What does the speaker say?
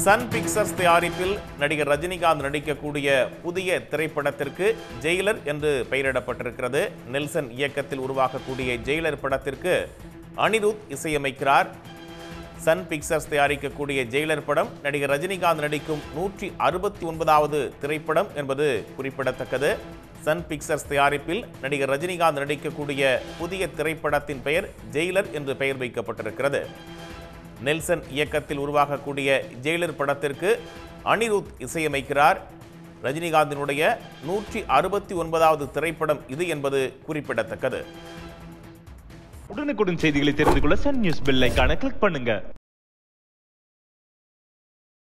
Sun pictures தயாரிப்பில் நடிகர் ரஜினிகாந்த் நடிக்கக்கூடிய புதிய திரைப்படத்திற்கு ஜெயிலர் என்று பெயரிடப்பட்டிருக்கிறது நெல்சன் இயக்கத்தில் உருவாகக்கூடிய ஜெயிலர் படத்திற்கு அனிருத் இசையமைக்கிறார் சன் பிக்சர்ஸ் தயாரிக்கக்கூடிய ஜெயிலர் படம் நடிகர் ரஜினிகாந்த் நடிக்கும் நூற்றி அறுபத்தி ஒன்பதாவது திரைப்படம் என்பது குறிப்பிடத்தக்கது சன் பிக்சர்ஸ் தயாரிப்பில் நடிகர் ரஜினிகாந்த் நடிக்கக்கூடிய புதிய திரைப்படத்தின் பெயர் ஜெயிலர் என்று பெயர் வைக்கப்பட்டிருக்கிறது நெல்சன் இயக்கத்தில் உருவாகக்கூடிய ஜெயிலர் படத்திற்கு அனிருத் இசையமைக்கிறார் ரஜினிகாந்தினுடைய நூற்றி அறுபத்தி ஒன்பதாவது திரைப்படம் இது என்பது குறிப்பிடத்தக்கது உடனுக்குடன் செய்திகளை தெரிந்து கொள்ள சன் நியூஸ் பெல் ஐகானை கிளிக் பண்ணுங்க